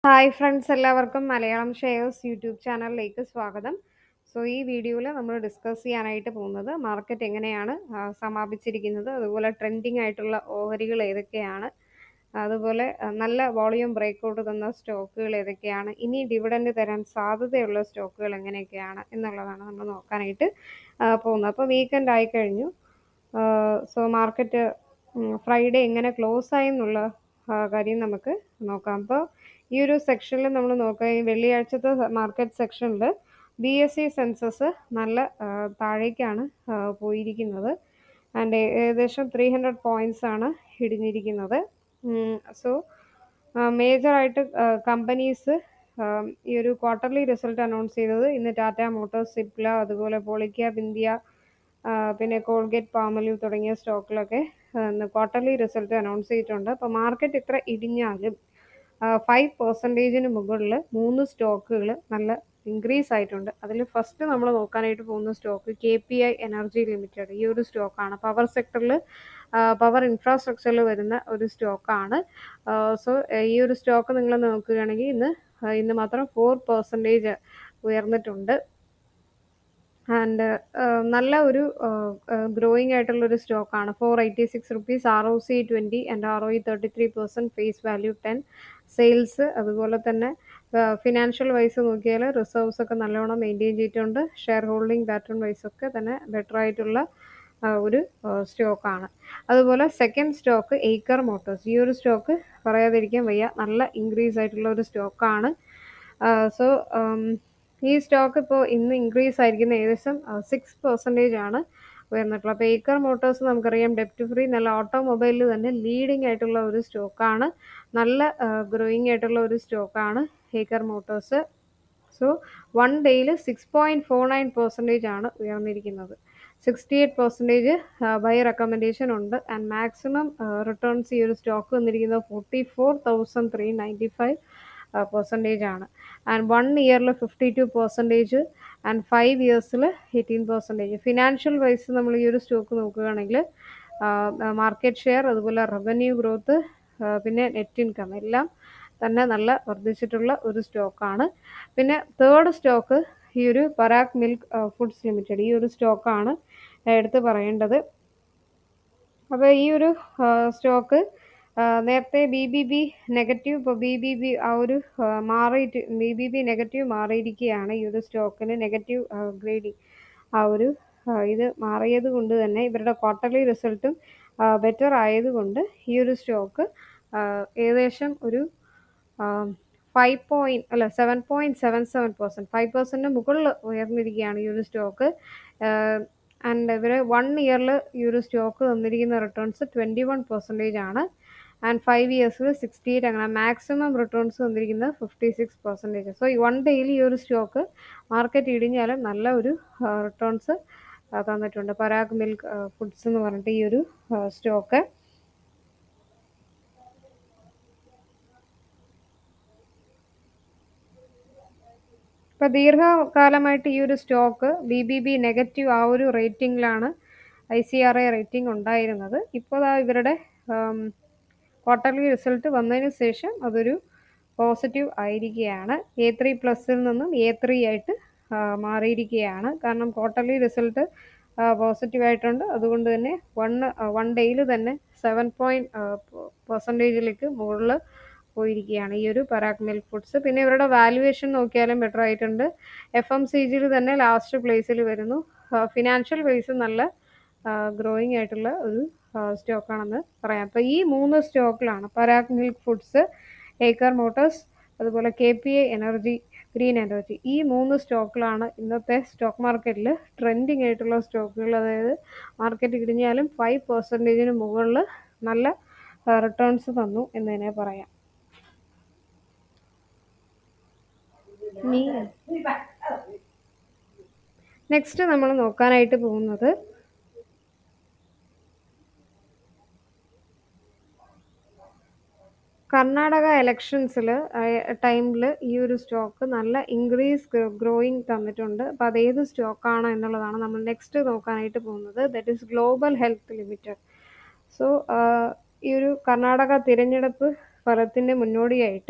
hi friends എല്ലാവർക്കും Malayalam shares YouTube ചാനലിലേക്ക് സ്വാഗതം സോ ഈ വീഡിയോയിൽ നമ്മൾ ഡിസ്കസ് ചെയ്യാനായിട്ട് പോകുന്നത് മാർക്കറ്റ് എങ്ങനെയാണ് ആ, സമാപിച്ചിരിക്കുന്നത് അതുപോലെ ട്രെൻഡിങ് ആയിട്ടുള്ള ഓഹരികൾ ഏതൊക്കെയാണ് അതുപോലെ ആ, നല്ല വോളിയം ബ്രേക്കൗട്ട് തന്ന സ്റ്റോക്കുകൾ ഏതൊക്കെയാണ് ഇനി ഡിവിഡൻഡ് തരാൻ സാധ്യതയുള്ള സ്റ്റോക്കുകൾ എങ്ങനെയൊക്കെയാണ് എന്നുള്ളതാണ് നമ്മൾ നോക്കാനായിട്ട് ആ, പോകുന്നത് അപ്പോൾ വീക്കെൻഡ് ആയിക്കഴിഞ്ഞു സോ മാർക്കറ്റ് ഫ്രൈഡേ എങ്ങനെ ക്ലോസ് ആയി എന്നുള്ള ആ, കാര്യം നമുക്ക് നോക്കാം അപ്പോൾ ഈ ഒരു സെക്ഷനിൽ നമ്മൾ നോക്കുക ഈ വെള്ളിയാഴ്ചത്തെ മാർക്കറ്റ് സെക്ഷനിൽ ബി എസ് സി സെൻസസ് നല്ല ആ, താഴേക്കാണ് ആ, പോയിരിക്കുന്നത് ആൻഡ് ഏകദേശം ത്രീ ഹൺഡ്രഡ് പോയിൻറ്റ്സ് ആണ് ഇടിഞ്ഞിരിക്കുന്നത് സോ മേജറായിട്ട് കമ്പനീസ് ഈ ഒരു ക്വാർട്ടർലി റിസൾട്ട് അനൗൺസ് ചെയ്തത് ഇന്ന് ടാറ്റ മോട്ടോഴ്സ് സിപ്ല അതുപോലെ പോളിക്യാബ് ഇന്ത്യ ആ, പിന്നെ കോൾഗേറ്റ് പാമലു തുടങ്ങിയ സ്റ്റോക്കിലൊക്കെ ഇന്ന് ക്വാർട്ടർലി റിസൾട്ട് അനൗൺസ് ചെയ്തിട്ടുണ്ട് അപ്പോൾ മാർക്കറ്റ് ഇത്ര ഇടിഞ്ഞാലും ഫൈവ് പെർസെൻറ്റേജിന് മുകളിൽ മൂന്ന് സ്റ്റോക്കുകൾ നല്ല ഇൻക്രീസ് ആയിട്ടുണ്ട് അതിൽ ഫസ്റ്റ് നമ്മൾ നോക്കാനായിട്ട് പോകുന്ന stock K P I Energy Limited ഈ ഒരു സ്റ്റോക്കാണ് പവർ സെക്ടറിൽ പവർ ഇൻഫ്രാസ്ട്രക്ചറിൽ വരുന്ന ഒരു സ്റ്റോക്കാണ് സോ ഈ ഒരു സ്റ്റോക്ക് നിങ്ങൾ നോക്കുകയാണെങ്കിൽ ഇന്ന് ആ, ഇന്ന് മാത്രം ഫോർ പെർസെൻറ്റേജ് ഉയർന്നിട്ടുണ്ട് ആൻഡ് നല്ല ഒരു ഗ്രോയിങ് ആയിട്ടുള്ള ഒരു സ്റ്റോക്കാണ് four eighty six rupees R O C twenty and R O E thirty three percent face value ten sales അതുപോലെ തന്നെ ഫിനാൻഷ്യൽ വൈസ് നോക്കിയാൽ റിസർവ്സ് ഒക്കെ നല്ലോണം മെയിൻറ്റെയിൻ ചെയ്തിട്ടുണ്ട് ഷെയർ ഹോൾഡിംഗ് പാറ്റേൺ വൈസ് ഒക്കെ തന്നെ ബെറ്റർ ആയിട്ടുള്ള ആ, ഒരു സ്റ്റോക്കാണ് അതുപോലെ സെക്കൻഡ് സ്റ്റോക്ക് ഏക്കർ മോട്ടോഴ്സ് ഈ ഒരു സ്റ്റോക്ക് പറയാതിരിക്കാൻ വയ്യ നല്ല ഇൻക്രീസ് ആയിട്ടുള്ള ഒരു സ്റ്റോക്കാണ് സോ ഈ സ്റ്റോക്ക് ഇപ്പോൾ ഇന്ന് ഇൻക്രീസ് ആയിരിക്കുന്ന ഏകദേശം സിക്സ് പെർസെൻറ്റേജ് ആണ് ഉയർന്നിട്ടുള്ളത് അപ്പോൾ ഏക്കർ മോട്ടോഴ്സ് നമുക്കറിയാം ഡെപ്റ്റ് ഫ്രീ നല്ല ഓട്ടോമൊബൈലിൽ തന്നെ ലീഡിംഗ് ആയിട്ടുള്ള ഒരു സ്റ്റോക്കാണ് നല്ല ഗ്രോയിങ് ആയിട്ടുള്ള ഒരു സ്റ്റോക്കാണ് ഏക്കർ മോട്ടോഴ്സ് സോ വൺ ഡേയിൽ six point four nine percentage ആണ് ഉയർന്നിരിക്കുന്നത് sixty eight percentage buy recommendation ഉണ്ട് ആൻഡ് മാക്സിമം റിട്ടേൺസ് ഈ ഒരു സ്റ്റോക്ക് വന്നിരിക്കുന്നത് forty four thousand three ninety five percentage ആണ് ആൻഡ് വൺ ഇയറിൽ fifty two percentage and five ഇയേഴ്സിൽ എയ്റ്റീൻ പെർസെൻറ്റേജ് ഫിനാൻഷ്യൽ വൈസ് നമ്മൾ ഈ ഒരു സ്റ്റോക്ക് നോക്കുകയാണെങ്കിൽ മാർക്കറ്റ് ഷെയർ അതുപോലെ റവന്യൂ ഗ്രോത്ത് പിന്നെ നെറ്റ് ഇൻകം എല്ലാം തന്നെ നല്ല വർദ്ധിച്ചിട്ടുള്ള ഒരു സ്റ്റോക്കാണ് പിന്നെ തേർഡ് സ്റ്റോക്ക് ഈ ഒരു പരാഗ് മിൽക്ക് ഫുഡ്സ് ലിമിറ്റഡ് ഈ ഒരു സ്റ്റോക്കാണ് എടുത്ത് പറയേണ്ടത് അപ്പോൾ ഈ ഒരു സ്റ്റോക്ക് നേരത്തെ ബി ബി ബി നെഗറ്റീവ് ഇപ്പോൾ ബി ബി ബി ആ ഒരു ആ, മാറിയിട്ട് ബി ബി ബി നെഗറ്റീവ് മാറിയിരിക്കുകയാണ് ഈ ഒരു സ്റ്റോക്കിന് നെഗറ്റീവ് ഗ്രേഡിങ് ആ ഒരു ആ, ഇത് മാറിയത് കൊണ്ട് തന്നെ ഇവരുടെ ക്വാർട്ടർലി റിസൾട്ടും ബെറ്റർ ആയതുകൊണ്ട് ഈ ഒരു സ്റ്റോക്ക് ഏകദേശം ഒരു ഫൈവ് പോയിൻറ്റ് അല്ല seven point seven seven percent five പെർസെൻറ്റിന് മുകളിൽ ഉയർന്നിരിക്കുകയാണ് ഈ ഒരു സ്റ്റോക്ക് ആൻഡ് ഇവർ വൺ ഇയറിൽ ഈ ഒരു സ്റ്റോക്ക് തന്നിരിക്കുന്ന റിട്ടേൺസ് ട്വൻറ്റി വൺ പെർസെൻറ്റേജ് ആണ് ആൻഡ് ഫൈവ് ഇയേഴ്സിൽ സിക്സ്റ്റി എയ്റ്റ് അങ്ങനെ മാക്സിമം റിട്ടേൺസ് തന്നിരിക്കുന്നത് ഫിഫ്റ്റി സിക്സ് പെർസെൻറ്റേജ് സോ ഈ വൺ ഡേയിൽ ഈ ഒരു സ്റ്റോക്ക് മാർക്കറ്റ് ഇടിഞ്ഞാലും നല്ല ഒരു റിട്ടേൺസ് തന്നിട്ടുണ്ട് പരാഗ് മിൽക്ക് ഫുഡ്സ് എന്ന് പറഞ്ഞിട്ട് ഈ ഒരു സ്റ്റോക്ക് ഇപ്പോൾ ദീർഘകാലമായിട്ട് ഈ ഒരു stock B B B negative ആ ഒരു റേറ്റിംഗിലാണ് I C R A rating ഉണ്ടായിരുന്നത് ഇപ്പോൾ ദാ ഇവരുടെ ക്വാർട്ടർലി റിസൾട്ട് വന്നതിന് ശേഷം അതൊരു പോസിറ്റീവ് ആയിരിക്കുകയാണ് എ ത്രീ പ്ലസിൽ നിന്നും എ ത്രീ ആയിട്ട് ആ, മാറിയിരിക്കുകയാണ് കാരണം ക്വാർട്ടർലി റിസൾട്ട് പോസിറ്റീവ് ആയിട്ടുണ്ട് അതുകൊണ്ട് തന്നെ വൺ വൺ ഡേയിൽ തന്നെ സെവൻ പോയിൻറ്റ് പെർസെൻറ്റേജിലേക്ക് മുകളിൽ പോയിരിക്കുകയാണ് ഈ ഒരു പരാഗ് മിൽക്ക് ഫുഡ്സ് പിന്നെ ഇവരുടെ വാല്യുവേഷൻ നോക്കിയാലും ബെറ്റർ ആയിട്ടുണ്ട് എഫ് എം സി ജിയിൽ തന്നെ ലാസ്റ്റ് പ്ലേസിൽ വരുന്നു ഫിനാൻഷ്യൽ വൈസ് നല്ല ഗ്രോയിങ് ആയിട്ടുള്ള ഒരു സ്റ്റോക്കാണെന്ന് പറയാം അപ്പോൾ ഈ മൂന്ന് സ്റ്റോക്കിലാണ് Parag Milk Foods Eicher Motors അതുപോലെ K P I Energy Green Energy ഈ മൂന്ന് സ്റ്റോക്കിലാണ് ഇന്നത്തെ സ്റ്റോക്ക് മാർക്കറ്റിൽ ട്രെൻഡിങ് ആയിട്ടുള്ള സ്റ്റോക്കുകൾ അതായത് മാർക്കറ്റ് ഇടിഞ്ഞാലും ഫൈവ് പെർസെൻറ്റേജിന് മുകളിൽ നല്ല റിട്ടേൺസ് തന്നു എന്ന് തന്നെ പറയാം ഇനി നെക്സ്റ്റ് നമ്മൾ നോക്കാനായിട്ട് പോകുന്നത് കർണാടക ഇലക്ഷൻസിൽ ടൈമിൽ ഈ ഒരു സ്റ്റോക്ക് നല്ല ഇൻക്രീസ് ഗ്രോയിങ് തന്നിട്ടുണ്ട് അപ്പോൾ അത് ഏത് സ്റ്റോക്കാണ് എന്നുള്ളതാണ് നമ്മൾ നെക്സ്റ്റ് നോക്കാനായിട്ട് പോകുന്നത് that is Global Health Limited so ഈ ഒരു കർണാടക തിരഞ്ഞെടുപ്പ് ഫലത്തിൻ്റെ മുന്നോടിയായിട്ട്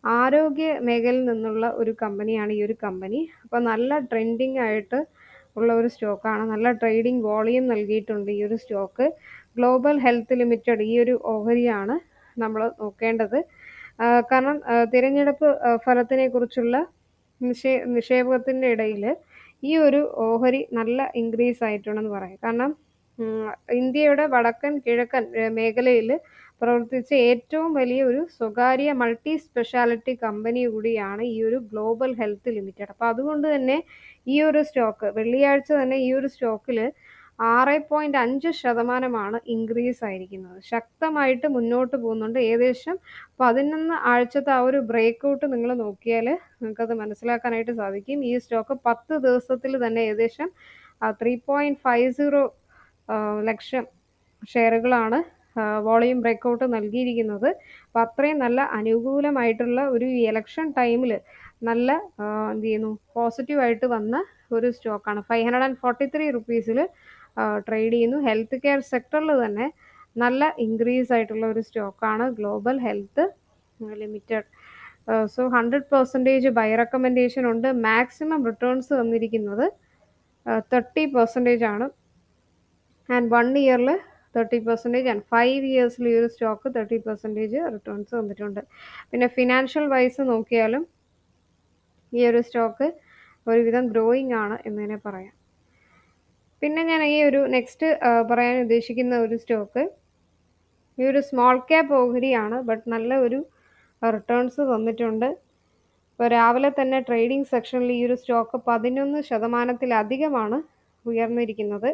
ആരോഗ്യ മേഖലയിൽ നിന്നുള്ള ഒരു കമ്പനിയാണ് ഈ ഒരു കമ്പനി അപ്പോൾ നല്ല ട്രെൻഡിങ് ആയിട്ട് ഉള്ള ഒരു സ്റ്റോക്കാണ് നല്ല ട്രേഡിംഗ് വോളിയം നൽകിയിട്ടുണ്ട് ഈ ഒരു സ്റ്റോക്ക് ഗ്ലോബൽ ഹെൽത്ത് ലിമിറ്റഡ് ഈ ഒരു ഓഹരിയാണ് നമ്മൾ നോക്കേണ്ടത് ആ, കാരണം ആ, തിരഞ്ഞെടുപ്പ് ആ, ഫലത്തിനെ കുറിച്ചുള്ള നിഷേ നിക്ഷേപത്തിൻ്റെ ഇടയിൽ ഈ ഒരു ഓഹരി നല്ല ഇൻക്രീസ് ആയിട്ടുണ്ടെന്ന് പറയാം കാരണം ഉം, ഇന്ത്യയുടെ വടക്കൻ കിഴക്കൻ മേഖലയിൽ പ്രവർത്തിച്ച ഏറ്റവും വലിയ ഒരു സ്വകാര്യ മൾട്ടി സ്പെഷ്യാലിറ്റി കമ്പനി കൂടിയാണ് ഈ ഒരു ഗ്ലോബൽ ഹെൽത്ത് ലിമിറ്റഡ് അപ്പോൾ അതുകൊണ്ട് തന്നെ ഈ ഒരു സ്റ്റോക്ക് വെള്ളിയാഴ്ച തന്നെ ഈ ഒരു സ്റ്റോക്കിൽ ആറ് പോയിന്റ് അഞ്ച് ശതമാനമാണ് ഇൻക്രീസ് ആയിരിക്കുന്നത് ശക്തമായിട്ട് മുന്നോട്ട് പോകുന്നുണ്ട് ഏകദേശം പതിനൊന്ന് ആഴ്ചത്തെ ആ ഒരു ബ്രേക്ക് ഔട്ട് നിങ്ങൾ നോക്കിയാൽ നിങ്ങൾക്കത് മനസ്സിലാക്കാനായിട്ട് സാധിക്കും ഈ സ്റ്റോക്ക് പത്ത് ദിവസത്തിൽ തന്നെ ഏകദേശം three point five zero lakh ഷെയറുകളാണ് വോളിയം ബ്രേക്ക് ഔട്ട് നൽകിയിരിക്കുന്നത് അപ്പം അത്രയും നല്ല അനുകൂലമായിട്ടുള്ള ഒരു ഇലക്ഷൻ ടൈമിൽ നല്ല ആ, എന്ത് ചെയ്യുന്നു പോസിറ്റീവായിട്ട് വന്ന ഒരു സ്റ്റോക്കാണ് five hundred and forty three റുപ്പീസിൽ ട്രേഡ് ചെയ്യുന്നു ഹെൽത്ത് കെയർ സെക്ടറിൽ തന്നെ നല്ല ഇൻക്രീസ് ആയിട്ടുള്ള ഒരു സ്റ്റോക്കാണ് Global Health Limited so hundred percentage buy recommendation ഉണ്ട് മാക്സിമം റിട്ടേൺസ് തന്നിരിക്കുന്നത് തേർട്ടി പെർസെൻറ്റേജ് ആണ് ആൻഡ് വൺ ഇയറിൽ തേർട്ടി പെർസെൻറ്റേജ് ആൻഡ് ഫൈവ് ഇയേഴ്സിൽ ഈ ഒരു സ്റ്റോക്ക് തേർട്ടി പെർസെൻറ്റേജ് റിട്ടേൺസ് വന്നിട്ടുണ്ട് പിന്നെ ഫിനാൻഷ്യൽ വൈസ് നോക്കിയാലും ഈ ഒരു സ്റ്റോക്ക് ഒരുവിധം ഗ്രോയിങ് ആണ് എന്ന് തന്നെ പറയാം പിന്നെ ഞാൻ ഈ ഒരു നെക്സ്റ്റ് പറയാൻ ഉദ്ദേശിക്കുന്ന ഒരു സ്റ്റോക്ക് ഈ ഒരു സ്മോൾ ക്യാപ്പ് ഓഹരിയാണ് ബട്ട് നല്ല ഒരു റിട്ടേൺസ് തന്നിട്ടുണ്ട് ഇപ്പോൾ രാവിലെ തന്നെ ട്രേഡിംഗ് സെക്ഷനിൽ ഈ ഒരു സ്റ്റോക്ക് പതിനൊന്ന് ശതമാനത്തിലധികമാണ് ഉയർന്നിരിക്കുന്നത്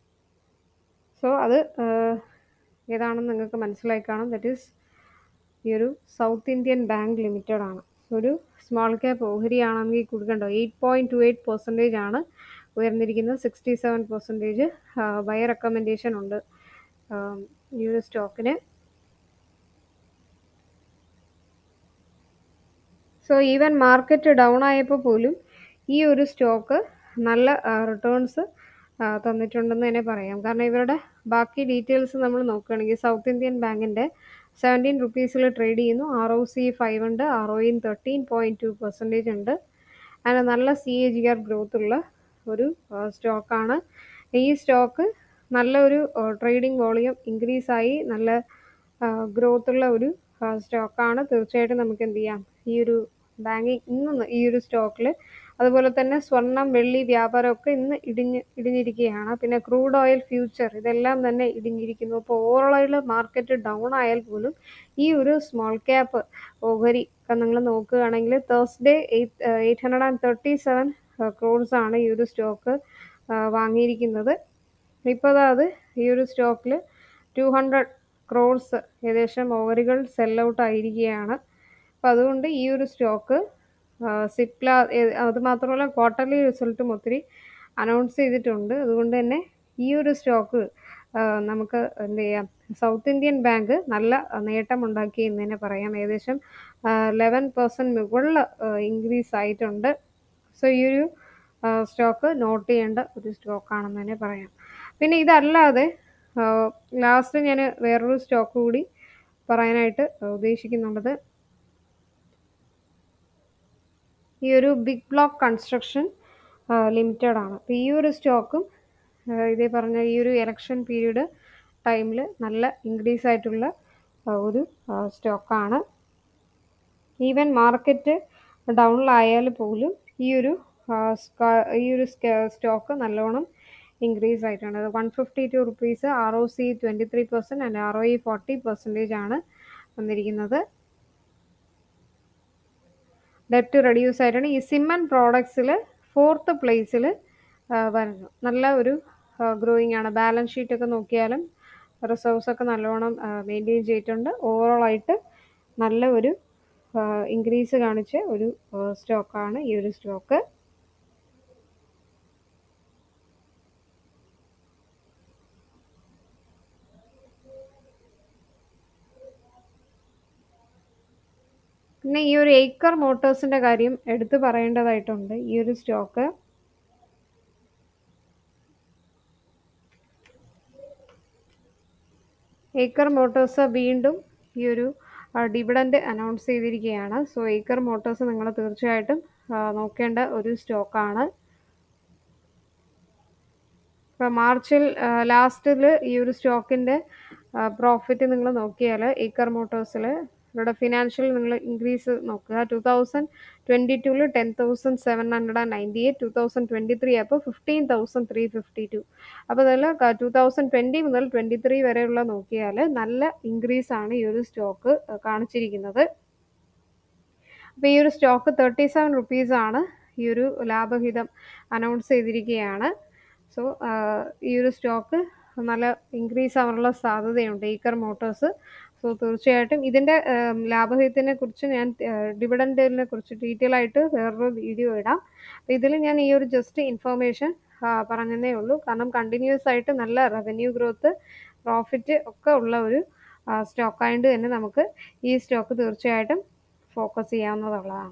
സോ അത് ആഹ്, ഏതാണെന്ന് നിങ്ങൾക്ക് മനസ്സിലായി കാണും ദറ്റ് ഈസ് ഈ ഒരു സൗത്ത് ഇന്ത്യൻ ബാങ്ക് ലിമിറ്റഡ് ആണ് ഒരു സ്മോൾ ക്യാപ്പ് ഓഹരിയാണെങ്കിൽ കൊടുക്കണ്ടോ eight point two eight percentage ആണ് ഉയർന്നിരിക്കുന്നത് sixty seven percentage buy recommendation ഉണ്ട് ആം, ഈ ഒരു സ്റ്റോക്കിന് സോ ഈവൻ മാർക്കറ്റ് ഡൗൺ ആയപ്പോൾ പോലും ഈ ഒരു സ്റ്റോക്ക് നല്ല റിട്ടേൺസ് തന്നിട്ടുണ്ടെന്ന് തന്നെ പറയാം കാരണം ഇവരുടെ ബാക്കി ഡീറ്റെയിൽസ് നമ്മൾ നോക്കുകയാണെങ്കിൽ സൗത്ത് ഇന്ത്യൻ ബാങ്കിൻ്റെ സെവൻറ്റീൻ റുപ്പീസിൽ ട്രേഡ് ചെയ്യുന്നു ആർ ഒ സി ഫൈവ് ഉണ്ട് R O E thirteen point two percentage ഉണ്ട് അങ്ങനെ നല്ല C A G R growth ഉള്ള ഒരു സ്റ്റോക്കാണ് ഈ സ്റ്റോക്ക് നല്ലൊരു ട്രേഡിംഗ് വോളിയം ഇൻക്രീസ് ആയി നല്ല ഗ്രോത്ത് ഉള്ള ഒരു സ്റ്റോക്കാണ് തീർച്ചയായിട്ടും നമുക്ക് എന്ത് ചെയ്യാം ഈ ഒരു ബാങ്കിങ് ഇന്ന് ഈ ഒരു സ്റ്റോക്കിൽ അതുപോലെ തന്നെ സ്വർണം വെള്ളി വ്യാപാരമൊക്കെ ഇന്ന് ഇടിഞ്ഞ് ഇടിഞ്ഞിരിക്കുകയാണ് പിന്നെ ക്രൂഡ് ഓയിൽ ഫ്യൂച്ചർ ഇതെല്ലാം തന്നെ ഇടിഞ്ഞിരിക്കുന്നു അപ്പോൾ ഓവറോൾ മാർക്കറ്റ് ഡൗൺ ആയാൽ പോലും ഈ ഒരു സ്മോൾ ക്യാപ്പ് ഓഹരി ഒക്കെ നിങ്ങൾ നോക്കുകയാണെങ്കിൽ Thursday eight eight hundred and thirty seven crores ആണ് ഈ ഒരു സ്റ്റോക്ക് വാങ്ങിയിരിക്കുന്നത് ഇപ്പോൾ അത് ഈ ഒരു സ്റ്റോക്കിൽ ടു ഹൺഡ്രഡ് ക്രോഡ്സ് ഏകദേശം ഓഹരികൾ സെൽ ഔട്ട് ആയിരിക്കുകയാണ് അപ്പോൾ അതുകൊണ്ട് ഈ ഒരു സ്റ്റോക്ക് സിപ്ല അത് മാത്രമല്ല ക്വാർട്ടർലി റിസൾട്ടും ഒത്തിരി അനൗൺസ് ചെയ്തിട്ടുണ്ട് അതുകൊണ്ട് തന്നെ ഈ ഒരു സ്റ്റോക്ക് നമുക്ക് എന്ത് ചെയ്യാം സൗത്ത് ഇന്ത്യൻ ബാങ്ക് നല്ല നേട്ടമുണ്ടാക്കി എന്ന് തന്നെ പറയാം ഏകദേശം ലെവൻ പെർസെൻറ്റ് മുകളിൽ ഇൻക്രീസ് ആയിട്ടുണ്ട് സോ ഈ ഒരു സ്റ്റോക്ക് നോട്ട് ചെയ്യേണ്ട ഒരു സ്റ്റോക്കാണെന്ന് തന്നെ പറയാം പിന്നെ ഇതല്ലാതെ ലാസ്റ്റ് ഞാൻ വേറൊരു സ്റ്റോക്ക് കൂടി പറയാനായിട്ട് ഉദ്ദേശിക്കുന്നുള്ളത് ഈ ഒരു ബിഗ് ബ്ലോക്ക് കൺസ്ട്രക്ഷൻ ലിമിറ്റഡ് ആണ് അപ്പോൾ ഈ ഒരു സ്റ്റോക്കും ഇതേ പറഞ്ഞ ഈ ഒരു എലക്ഷൻ പീരീഡ് ടൈമിൽ നല്ല ഇൻക്രീസ് ആയിട്ടുള്ള ആ, ഒരു സ്റ്റോക്കാണ് ഈവൻ മാർക്കറ്റ് ഡൗണിലായാൽ പോലും ഈ ഒരു ആ, സ്ക- ഈ ഒരു സ്റ്റോക്ക് നല്ലോണം ഇൻക്രീസ് ആയിട്ടുണ്ട് one fifty two rupees R O C twenty three percent and R O E forty percentage ആണ് വന്നിരിക്കുന്നത് ഡെറ്റ് റെഡ്യൂസ് ആയിട്ടാണ് ഈ സിമ്മൻ പ്രോഡക്ട്സിൽ ഫോർത്ത് പ്ലേസിൽ വരുന്നു നല്ല ഒരു ഗ്രോയിങ് ആണ് ബാലൻസ് ഷീറ്റ് ഒക്കെ നോക്കിയാലും റിസർവ്സ് ഒക്കെ നല്ലോണം മെയിൻറ്റെയിൻ ചെയ്തിട്ടുണ്ട് ഓവറോൾ ആയിട്ട് നല്ല ഒരു ഇൻക്രീസ് കാണിച്ച ഒരു സ്റ്റോക്കാണ് ഈ ഒരു സ്റ്റോക്ക് പിന്നെ ഈ ഒരു ഏക്കർ മോട്ടോഴ്സിൻ്റെ കാര്യം എടുത്തു പറയേണ്ടതായിട്ടുണ്ട് ഈ ഒരു സ്റ്റോക്ക് ഏക്കർ മോട്ടോഴ്സ് വീണ്ടും ഈ ഒരു ഡിവിഡൻഡ് അനൗൺസ് ചെയ്തിരിക്കുകയാണ് സോ ഏക്കർ മോട്ടോഴ്സ് നിങ്ങൾ തീർച്ചയായിട്ടും ആ, നോക്കേണ്ട ഒരു സ്റ്റോക്കാണ് ഇപ്പോൾ മാർച്ചിൽ ലാസ്റ്റിൽ ഈ ഒരു സ്റ്റോക്കിൻ്റെ പ്രോഫിറ്റ് നിങ്ങൾ നോക്കിയാൽ ഏക്കർ മോട്ടോഴ്സിൽ ഇവിടെ ഫിനാൻഷ്യൽ നിങ്ങൾ ഇൻക്രീസ് നോക്കുക ടു തൗസൻഡ് ട്വൻറ്റി ടൂവിൽ ten thousand seven hundred and ninety eight two thousand twenty three അപ്പോൾ fifteen thousand three fifty two അപ്പോൾ അതിൽ ടു തൗസൻഡ് ട്വൻറ്റി മുതൽ ട്വൻറ്റി ത്രീ വരെയുള്ള നോക്കിയാൽ നല്ല ഇൻക്രീസ് ആണ് ഈ ഒരു സ്റ്റോക്ക് കാണിച്ചിരിക്കുന്നത് അപ്പോൾ ഈ ഒരു സ്റ്റോക്ക് തേർട്ടി സെവൻ റുപ്പീസാണ് ഈ ഒരു ലാഭഹിതം അനൗൺസ് ചെയ്തിരിക്കുകയാണ് സോ ഈ ഒരു സ്റ്റോക്ക് നല്ല ഇൻക്രീസ് ആവാനുള്ള സാധ്യതയുണ്ട് ഏക്കർ മോട്ടോഴ്സ് സോ തീർച്ചയായിട്ടും ഇതിൻ്റെ ലാഭഹിതത്തിനെ കുറിച്ച് ഞാൻ ഡിവിഡൻറ്റിനെ കുറിച്ച് ഡീറ്റെയിൽ ആയിട്ട് വേറൊരു വീഡിയോ ഇടാം അപ്പോൾ ഇതിൽ ഞാൻ ഈ ഒരു ജസ്റ്റ് ഇൻഫർമേഷൻ പറഞ്ഞതേ ഉള്ളൂ കാരണം കണ്ടിന്യൂസ് ആയിട്ട് നല്ല റവന്യൂ ഗ്രോത്ത് പ്രോഫിറ്റ് ഒക്കെ ഉള്ള ഒരു സ്റ്റോക്ക് ആയതുകൊണ്ട് തന്നെ നമുക്ക് ഈ സ്റ്റോക്ക് തീർച്ചയായിട്ടും ഫോക്കസ് ചെയ്യാവുന്നതുള്ളതാണ്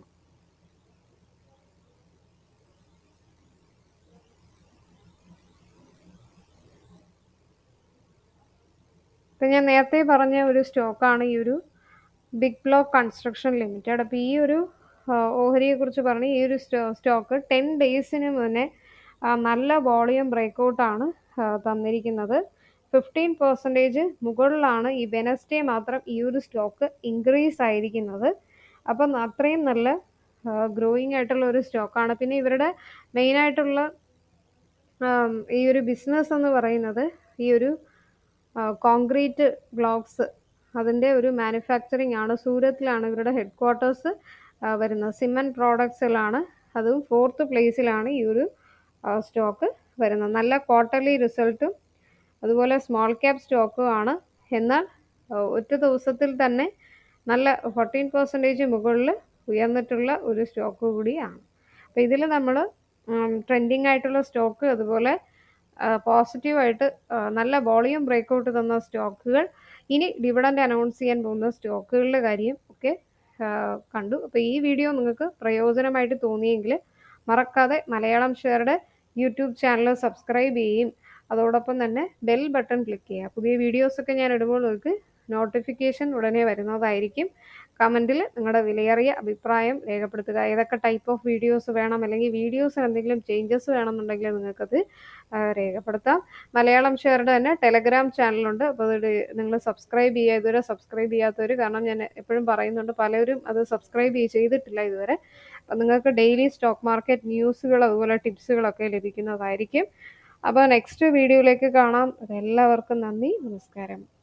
ഇപ്പം ഞാൻ നേരത്തെ പറഞ്ഞ ഒരു സ്റ്റോക്കാണ് ഈ ഒരു ബിഗ് ബ്ലോക്ക് കൺസ്ട്രക്ഷൻ ലിമിറ്റഡ് അപ്പോൾ ഈ ഒരു ഓഹരിയെ കുറിച്ച് പറഞ്ഞ് ഈ ഒരു സ്റ്റോക്ക് ടെൻ ഡേയ്സിന് മുന്നേ ആ, നല്ല വോളിയം ബ്രേക്കൗട്ടാണ് തന്നിരിക്കുന്നത് ഫിഫ്റ്റീൻ പെർസെൻറ്റേജ് മുകളിലാണ് ഈ വെനസ്ഡേ മാത്രം ഈ ഒരു സ്റ്റോക്ക് ഇൻക്രീസ് ആയിരിക്കുന്നത് അപ്പം അത്രയും നല്ല ഗ്രോയിങ് ആയിട്ടുള്ള ഒരു സ്റ്റോക്കാണ് പിന്നെ ഇവരുടെ മെയിനായിട്ടുള്ള ഈ ഒരു ബിസിനസ് എന്ന് പറയുന്നത് ഈ ഒരു കോൺക്രീറ്റ് ബ്ലോക്സ് അതിൻ്റെ ഒരു മാനുഫാക്ചറിങ് ആണ് സൂരത്തിലാണ് ഇവരുടെ ഹെഡ് ക്വാർട്ടേഴ്സ് വരുന്നത് സിമെൻറ്റ് പ്രോഡക്ട്സിലാണ് അതും ഫോർത്ത് പ്ലേസിലാണ് ഈ ഒരു സ്റ്റോക്ക് വരുന്നത് നല്ല ക്വാർട്ടർലി റിസൾട്ടും അതുപോലെ സ്മോൾ ക്യാപ് സ്റ്റോക്കും ആണ് എന്നാൽ ആ, ഒറ്റ ദിവസത്തിൽ തന്നെ നല്ല ഫോർട്ടീൻ പെർസെൻറ്റേജ് മുകളിൽ ഉയർന്നിട്ടുള്ള ഒരു സ്റ്റോക്ക് കൂടിയാണ് അപ്പോൾ ഇതിൽ നമ്മൾ ട്രെൻഡിങ് ആയിട്ടുള്ള സ്റ്റോക്ക് അതുപോലെ പോസിറ്റീവായിട്ട് നല്ല വോളിയം ബ്രേക്കൗട്ട് തന്ന സ്റ്റോക്കുകൾ ഇനി ഡിവിഡൻഡ് അനൗൺസ് ചെയ്യാൻ പോകുന്ന സ്റ്റോക്കുകളുടെ കാര്യം ഒക്കെ ആ, കണ്ടു അപ്പോൾ ഈ വീഡിയോ നിങ്ങൾക്ക് പ്രയോജനമായിട്ട് തോന്നിയെങ്കിൽ മറക്കാതെ മലയാളം ഷെയറുടെ യൂട്യൂബ് ചാനൽ സബ്സ്ക്രൈബ് ചെയ്യുകയും അതോടൊപ്പം തന്നെ ബെൽ ബട്ടൺ ക്ലിക്ക് ചെയ്യുക പുതിയ വീഡിയോസൊക്കെ ഞാൻ ഇടുമ്പോൾ നിങ്ങൾക്ക് നോട്ടിഫിക്കേഷൻ ഉടനെ വരുന്നതായിരിക്കും കമൻറ്റിൽ നിങ്ങളുടെ വിലയേറിയ അഭിപ്രായം രേഖപ്പെടുത്തുക ഏതൊക്കെ ടൈപ്പ് ഓഫ് വീഡിയോസ് വേണം അല്ലെങ്കിൽ വീഡിയോസിൽ എന്തെങ്കിലും ചേഞ്ചസ് വേണമെന്നുണ്ടെങ്കിൽ നിങ്ങൾക്കത് ആ, രേഖപ്പെടുത്താം മലയാളം ഷെയറുടെ തന്നെ ടെലഗ്രാം ചാനലുണ്ട് അപ്പോൾ അത് നിങ്ങൾ സബ്സ്ക്രൈബ് ചെയ്യുക ഇതുവരെ സബ്സ്ക്രൈബ് ചെയ്യാത്തവർ കാരണം ഞാൻ എപ്പോഴും പറയുന്നുണ്ട് പലരും അത് സബ്സ്ക്രൈബ് ചെയ്തിട്ടില്ല ഇതുവരെ അപ്പോൾ നിങ്ങൾക്ക് ഡെയിലി സ്റ്റോക്ക് മാർക്കറ്റ് ന്യൂസുകൾ അതുപോലെ ടിപ്സുകളൊക്കെ ലഭിക്കുന്നതായിരിക്കും അപ്പോൾ നെക്സ്റ്റ് വീഡിയോയിലേക്ക് കാണാം എല്ലാവർക്കും നന്ദി നമസ്കാരം